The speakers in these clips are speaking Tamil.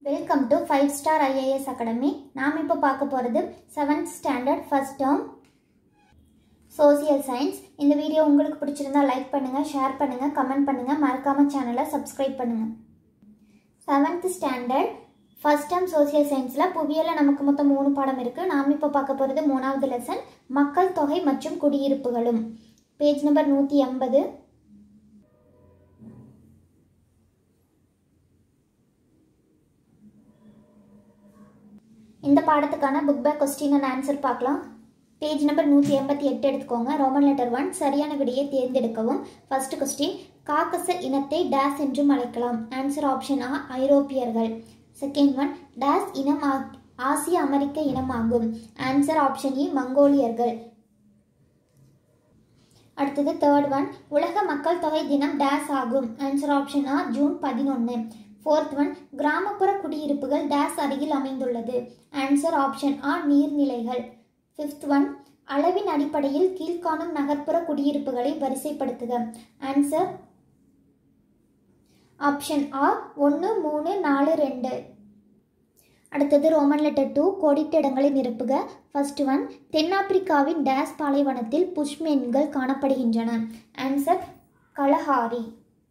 welcome to five star IAS academy நாம் இப்போ பார்க்க போகிறது seventh standard first term social science இந்த வீடியோ உங்களுக்கு பிடிச்சிருந்தா லைக் பண்ணுங்கள் ஷேர் பண்ணுங்கள் கமெண்ட் பண்ணுங்கள் மறக்காமல் சேனலை சப்ஸ்கிரைப் பண்ணுங்கள் seventh standard first term social சயின்ஸில் புவியியலில் நமக்கு மொத்தம் மூணு பாடம் இருக்குது நாம் இப்போ பார்க்க போகிறது மூணாவது லெசன் மக்கள் தொகை மற்றும் குடியிருப்புகளும் பேஜ் நம்பர் நூற்றி எண்பது இந்த பாடத்துக்கான book back question and answer பார்க்கலாம் பேஜ் நம்பர் நூற்றி எண்பத்தி எட்டு எடுத்துக்கோங்க ரோமன் லெட்டர் ஒன் சரியான விடையை தேர்ந்தெடுக்கவும் ஃபர்ஸ்ட் கொஸ்டின் காக்கச இனத்தை டேஸ் என்றும் அழைக்கலாம் ஆன்சர் ஆப்ஷன் ஆ ஐரோப்பியர்கள் செகண்ட் ஒன் டேஸ் இனம் ஆ- ஆசிய அமெரிக்க இனமாகும் ஆன்சர் ஆப்ஷன் இ மங்கோலியர்கள் அடுத்தது தேர்ட் ஒன் உலக மக்கள் தொகை தினம் டேஸ் ஆகும் ஆன்சர் ஆப்ஷன் ஆ ஜூன் பதினொன்று ஃபோர்த் ஒன் கிராமப்புற குடியிருப்புகள் டேஸ் அருகில் அமைந்துள்ளது ஆன்சர் ஆப்ஷன் ஆ நீர்நிலைகள் ஃபிஃப்த் ஒன் அளவின் அடிப்படையில் கீழ்காணும் நகர்ப்புற குடியிருப்புகளை வரிசைப்படுத்துக ஆன்சர் ஆப்ஷன் ஆ ஒன்று மூணு நாலு ரெண்டு அடுத்தது ரோமன் லெட்டர் டூ கோடிட்ட இடங்களை நிரப்புக ஃபர்ஸ்ட் ஒன் தென்னாப்பிரிக்காவின் டேஸ் பாலைவனத்தில் புஷ்மேன்கள் காணப்படுகின்றன ஆன்சர் கலஹாரி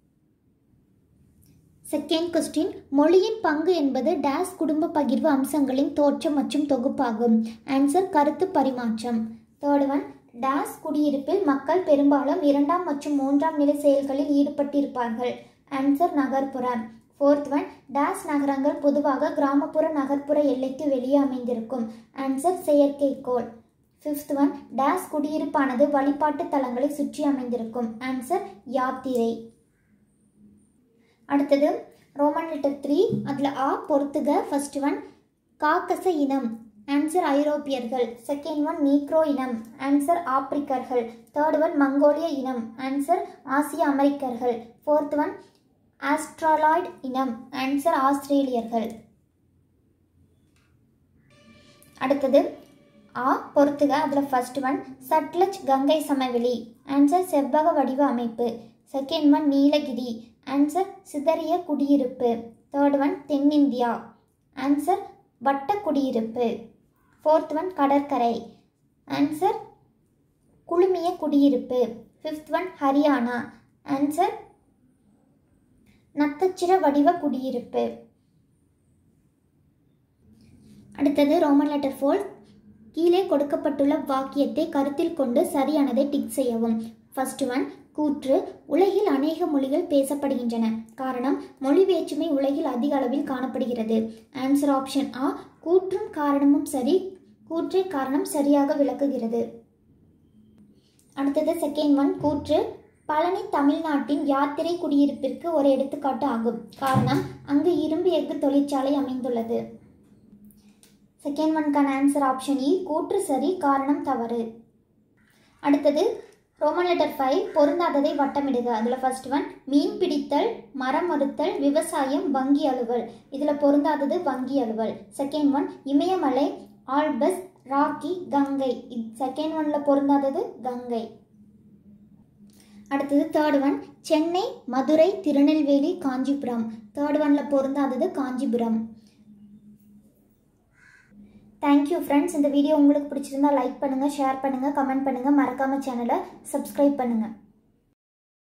செகண்ட் கொஸ்டின் மொழியின் பங்கு என்பது டேஸ் குடும்ப பகிர்வு அம்சங்களின் தோற்றம் மற்றும் தொகுப்பாகும் ஆன்சர் கருத்து பரிமாற்றம் தேர்ட் ஒன் டேஸ் குடியிருப்பில் மக்கள் பெரும்பாலும் இரண்டாம் மற்றும் மூன்றாம் நிலை செயல்களில் ஈடுபட்டிருப்பார்கள் ஆன்சர் நகர்ப்புற ஃபோர்த் ஒன் டேஸ் நகரங்கள் பொதுவாக கிராமப்புற நகர்ப்புற எல்லைக்கு வெளியே அமைந்திருக்கும் ஆன்சர் செயற்கைக்கோள் ஃபிஃப்த் ஒன் டேஸ் குடியிருப்பானது வழிபாட்டு தலங்களை சுற்றி அமைந்திருக்கும் ஆன்சர் யாத்திரை அடுத்தது ரோமன் லெட்டர் த்ரீ அதில் ஆ பொறுத்துக ஃபர்ஸ்ட் ஒன் காக்கச இனம் ஆன்சர் ஐரோப்பியர்கள் செகண்ட் ஒன் நீக்ரோ இனம் ஆன்சர் ஆப்பிரிக்கர்கள் தேர்ட் ஒன் மங்கோலிய இனம் ஆன்சர் ஆசிய அமெரிக்கர்கள் ஃபோர்த் ஒன் ஆஸ்ட்ராலாய்ட் இனம் ஆன்சர் ஆஸ்திரேலியர்கள் அடுத்தது ஆ பொறுத்துக அதில் ஃபர்ஸ்ட் ஒன் சட்லஜ் கங்கை சமவெளி ஆன்சர் செவ்வக வடிவ அமைப்பு செகண்ட் ஒன் நீலகிரி ஆன்சர் சிதறிய குடியிருப்பு தேர்ட் ஒன் தென்னிந்தியா ஆன்சர் வட்ட குடியிருப்பு ஃபோர்த் ஒன் கடற்கரை ஆன்சர் குழுமிய குடியிருப்பு ஃபிஃப்த் ஒன் ஹரியானா ஆன்சர் நத்தச்சிர வடிவ குடியிருப்பு அடுத்தது ரோமன் லெட்டர் ஃபோர் கீழே கொடுக்கப்பட்டுள்ள வாக்கியத்தை கருத்தில் கொண்டு சரியானதை டிக் செய்யவும் ஃபர்ஸ்ட் ஒன் கூற்று உலகில் அநேக மொழிகள் பேசப்படுகின்றன காரணம் மொழி வேற்றுமை உலகில் அதிக அளவில் காணப்படுகிறது ஆன்சர் ஆப்ஷன் ஆ கூற்றும் காரணமும் சரி கூற்றை காரணம் சரியாக விளக்குகிறது அடுத்தது செகண்ட் ஒன் கூற்று பழனி தமிழ்நாட்டின் யாத்திரை குடியிருப்பிற்கு ஒரு எடுத்துக்காட்டு ஆகும் காரணம் அங்கு இரும்பு எஃகு தொழிற்சாலை அமைந்துள்ளது செகண்ட் ஒன்கான ஆன்சர் ஆப்ஷன் இ கூற்று சரி காரணம் தவறு அடுத்தது ரோமன் லெட்டர் ஃபைவ் பொருந்தாததை வட்டமிடுக அதில் ஃபர்ஸ்ட் ஒன் மீன் பிடித்தல் மரம் அறுத்தல் விவசாயம் வங்கி அலுவல் இதில் பொருந்தாதது வங்கி அலுவல் செகண்ட் ஒன் இமயமலை ஆல்பஸ் ராக்கி கங்கை செகண்ட் ஒன்ல பொருந்தாதது கங்கை அடுத்தது third one Chennai Madurai Tirunelveli Kanchipuram third ஒன்ல பொருந்தாதது காஞ்சிபுரம் தேங்க்யூ ஃப்ரெண்ட்ஸ் இந்த வீடியோ உங்களுக்கு பிடிச்சிருந்தா லைக் பண்ணுங்கள் ஷேர் பண்ணுங்கள் கமெண்ட் பண்ணுங்கள் மறக்காமல் சேனலை சப்ஸ்கிரைப் பண்ணுங்கள்